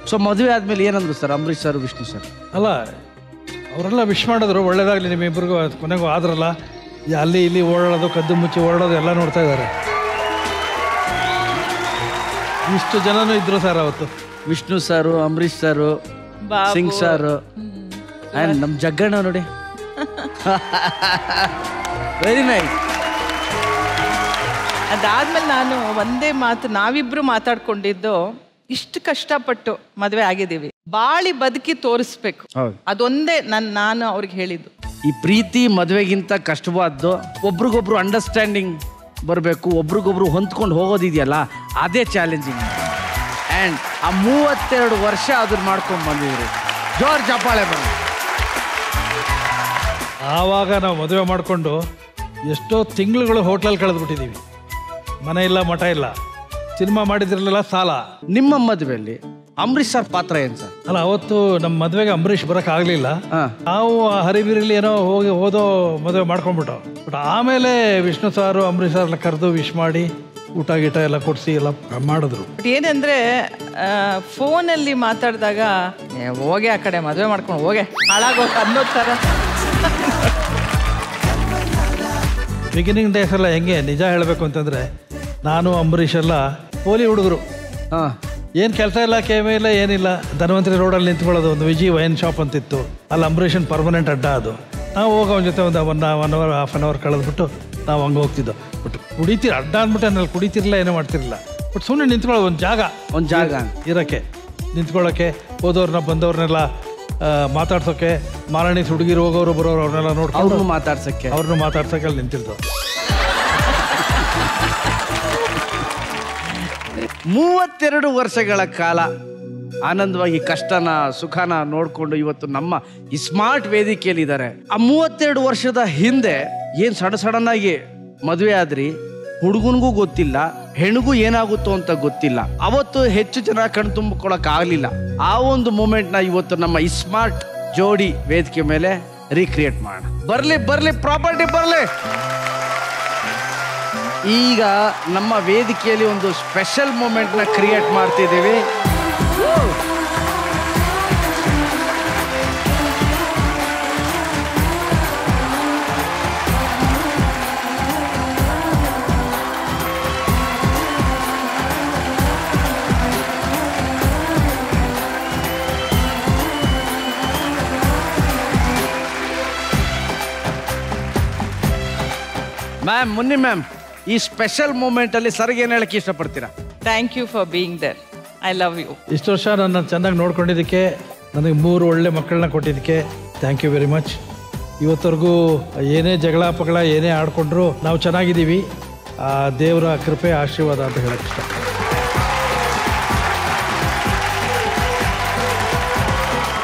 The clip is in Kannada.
ಸೊ ಮದುವೆ ಆದ್ಮೇಲೆ ಏನಂದ್ರು sir Ambareesh sir Vishnu sir ಅಲ್ಲ ಅವರೆಲ್ಲ ವಿಶ್ ಮಾಡಿದ್ರು ಒಳ್ಳೇದಾಗಲಿ ನಿಮ್ಮಿಬ್ಬರಿಗೂ ಕೊನೆಗೂ ಆದ್ರಲ್ಲ ಈ ಅಲ್ಲಿ ಇಲ್ಲಿ ಓಡಾಡೋದು ಕದ್ದು ಮುಚ್ಚಿ ಓಡಾಡೋದು ಎಲ್ಲ ನೋಡ್ತಾ ಇದ್ದಾರೆ ಇಷ್ಟು ಜನನೂ ಇದ್ರು ಸರ್ ಅವತ್ತು Vishnu sir Ambareesh sir Babu. Singh sir and ನಮ್ ಜಗ್ಗಣ್ಣ ನೋಡಿ ವೆರಿ ನೈಸ್ ಅದಾದ್ಮೇಲೆ ನಾನು ಒಂದೇ ಮಾತು ನಾವಿಬ್ರು ಮಾತಾಡ್ಕೊಂಡಿದ್ದು ಇಷ್ಟು ಕಷ್ಟಪಟ್ಟು ಮದುವೆ ಆಗಿದ್ದೀವಿ ಬಾಳಿ ಬದುಕಿ ತೋರಿಸ್ಬೇಕು ಹೌದು ಅದೊಂದೇ ನನ್ ನಾನು ಅವ್ರಿಗೆ ಹೇಳಿದ್ದು ಈ ಪ್ರೀತಿ ಮದುವೆಗಿಂತ ಕಷ್ಟವಾದ್ದು ಒಬ್ರಿಗೊಬ್ರು ಅಂಡರ್ಸ್ಟ್ಯಾಂಡಿಂಗ್ ಬರಬೇಕು ಒಬ್ರಿಗೊಬ್ರು ಹೊಂದ್ಕೊಂಡು ಹೋಗೋದಿದೆಯಲ್ಲ ಅದೇ ಚಾಲೆಂಜಿಂಗ್ ಆ್ಯಂಡ್ ಆ ಮೂವತ್ತೆರಡು ವರ್ಷ ಅದನ್ನ ಮಾಡ್ಕೊಂಡು ಬಂದಿದ್ರಿ ಜೋರ್ ಚಪ್ಪಾಳೆ ಬನ್ನಿ ಆವಾಗ ನಾವು ಮದುವೆ ಮಾಡಿಕೊಂಡು ಎಷ್ಟೋ ತಿಂಗಳುಗಳು ಹೋಟ್ಲಲ್ಲಿ ಕಳೆದ್ಬಿಟ್ಟಿದ್ದೀವಿ ಮನೆ ಇಲ್ಲ ಮಠ ಇಲ್ಲ ಸಿನಿಮಾ ಮಾಡಿದ್ರಲ್ಲೆಲ್ಲ ಸಾಲ ನಿಮ್ಮ ಮದುವೆಯಲ್ಲಿ ಅಂಬರೀಶ್ ಸರ್ ಪಾತ್ರ ಏನು ಸರ್ ಅಲ್ಲ ಅವತ್ತು ನಮ್ಮ ಮದುವೆಗೆ ಅಂಬರೀಷ್ ಬರಕ್ ಆಗ್ಲಿಲ್ಲ ಹಾಂ ನಾವು ಆ ಹರಿಬಿರಿಲಿ ಏನೋ ಹೋಗಿ ಹೋದೋ ಮದುವೆ ಮಾಡ್ಕೊಂಡ್ಬಿಟ್ಟು ಬಟ್ ಆಮೇಲೆ ವಿಷ್ಣು ಸಾರು ಅಂಬರೀಷ್ ಸಾರ್ನ ಕರೆದು ವಿಶ್ ಮಾಡಿ ಊಟ ಗೀಟ ಎಲ್ಲ ಕೊಡಿಸಿ ಎಲ್ಲ ಮಾಡಿದ್ರು ಬಟ್ ಏನಂದ್ರೆ ಫೋನಲ್ಲಿ ಮಾತಾಡಿದಾಗ ಏ, ಹೋಗೆ ಆ ಕಡೆ ಮದುವೆ ಮಾಡ್ಕೊಂಡು ಹೋಗೆ ಹಾಳಾಗೋಗ ಅನ್ನೋ ಥರ ಬಿಗಿನಿಂಗ್ ಡೇಸ್ ಎಲ್ಲ ಹೆಂಗೆ ನಿಜ ಹೇಳಬೇಕು ಅಂತಂದ್ರೆ ನಾನು ಅಂಬರೀಷ್ ಎಲ್ಲ ಪೋಲಿ ಹುಡುಗರು ಹಾಂ ಏನು ಕೆಲಸ ಇಲ್ಲ ಕೇಮ ಇಲ್ಲ ಏನಿಲ್ಲ ಧನ್ವಂತರಿ ರೋಡಲ್ಲಿ ನಿಂತ್ಕೊಳ್ಳೋದು ಒಂದು ವಿಜಿ ವೈನ್ ಶಾಪ್ ಅಂತಿತ್ತು ಅಲ್ಲಿ ಅಂಬರೀಷನ್ ಪರ್ಮನೆಂಟ್ ಅಡ್ಡ ಅದು ನಾವು ಹೋಗಿ ಅವನ ಜೊತೆ ಒಂದು one one hour half an hour ಕಳೆದ್ಬಿಟ್ಟು ನಾವು ಹಂಗೆ ಹೋಗ್ತಿದ್ದೋ ಬಟ್ ಕುಡಿತೀರ ಅಡ್ಡ ಅಂದ್ಬಿಟ್ಟು ಅಲ್ಲಿ ಕುಡಿತಿರ್ಲಿಲ್ಲ ಏನೋ ಮಾಡ್ತಿರ್ಲಿಲ್ಲ ಬಟ್ ಸುಮ್ಮನೆ ನಿಂತ್ಕೊಳ್ಳೋದು ಒಂದು ಜಾಗ ಒಂದು ಜಾಗ ಇರೋಕ್ಕೆ ನಿಂತ್ಕೊಳ್ಳೋಕ್ಕೆ ಹೋದವ್ರನ್ನ ಬಂದವ್ರನ್ನೆಲ್ಲ ಆ, ಮಾತಾಡ್ಸೋಕೆ ಮಾರಾಣಿ ಹುಡುಗಿರು ಹೋಗೋರು ಬರೋರು ಅವ್ರನ್ನೆಲ್ಲ ನೋಡ್ಕೊಂಡು ಅವ್ರನ್ನು ಮಾತಾಡ್ಸಕ್ಕೆ ಅವ್ರನ್ನ ಮಾತಾಡ್ಸೋಕೆ ಅಲ್ಲಿ ನಿಂತಿರ್ತಾವೆ ಮೂವತ್ತೆರಡು ವರ್ಷಗಳ ಕಾಲ ಆನಂದವಾಗಿ ಕಷ್ಟನ ಸುಖನ ನೋಡ್ಕೊಂಡು ಇವತ್ತು ನಮ್ಮ ಈ ಸ್ಮಾರ್ಟ್ ವೇದಿಕೆಯಲ್ಲಿ ಇದ್ದಾರೆ ಆ ಮೂವತ್ತೆರಡು ವರ್ಷದ ಹಿಂದೆ ಏನ್ ಸಡನ್ ಸಡನ್ ಆಗಿ ಮದುವೆ ಆದ್ರಿ ಹುಡುಗನಿಗೂ ಗೊತ್ತಿಲ್ಲ ಹೆಣ್ಗೂ ಏನಾಗುತ್ತೋ ಅಂತ ಗೊತ್ತಿಲ್ಲ ಅವತ್ತು ಹೆಚ್ಚು ಜನ ಕಣ್ ತುಂಬಿಕೊಳಕ್ ಆಗ್ಲಿಲ್ಲ ಆ ಒಂದು ಮೂಮೆಂಟ್ ನ ಇವತ್ತು ನಮ್ಮ ಈ ಸ್ಮಾರ್ಟ್ ಜೋಡಿ ವೇದಿಕೆ ಮೇಲೆ ರೀಕ್ರಿಯೇಟ್ ಮಾಡೋಣ ಬರ್ಲಿ ಬರ್ಲಿ ಪ್ರಾಪರ್ಟಿ ಬರ್ಲಿ ಈಗ ನಮ್ಮ ವೇದಿಕೆಯಲ್ಲಿ ಒಂದು ಸ್ಪೆಷಲ್ ಮೂಮೆಂಟ್ ನ ಕ್ರಿಯೇಟ್ ಮಾಡ್ತಿದ್ದೀವಿ ಮ್ಯಾಮ್ ಮುನ್ನಿ ಮ್ಯಾಮ್ ಈ ಸ್ಪೆಷಲ್ ಮೂಮೆಂಟ್ ಅಲ್ಲಿ ಸರ್ಗೆ ಏನ್ ಹೇಳಕ್ ಇಷ್ಟಪಡ್ತೀರಾ thank you for being there I love you ಇಷ್ಟು ವರ್ಷ ನನ್ನ ಚೆನ್ನಾಗಿ ನೋಡ್ಕೊಂಡಿದ್ದಕ್ಕೆ ನನಗೆ ಮೂರು ಒಳ್ಳೆ ಮಕ್ಕಳನ್ನ ಕೊಟ್ಟಿದ್ದಕ್ಕೆ ಥ್ಯಾಂಕ್ ಯು ವೆರಿ ಮಚ್ ಇವತ್ತವರೆಗೂ ಏನೇ ಜಗಳ ಪಗಳ ಏನೇ ಆಡ್ಕೊಂಡ್ರು ನಾವು ಚೆನ್ನಾಗಿದ್ದೀವಿ ಆ ದೇವರ ಕೃಪೆ ಆಶೀರ್ವಾದ ಅಂತ ಹೇಳಕ್ಕೆ ಇಷ್ಟ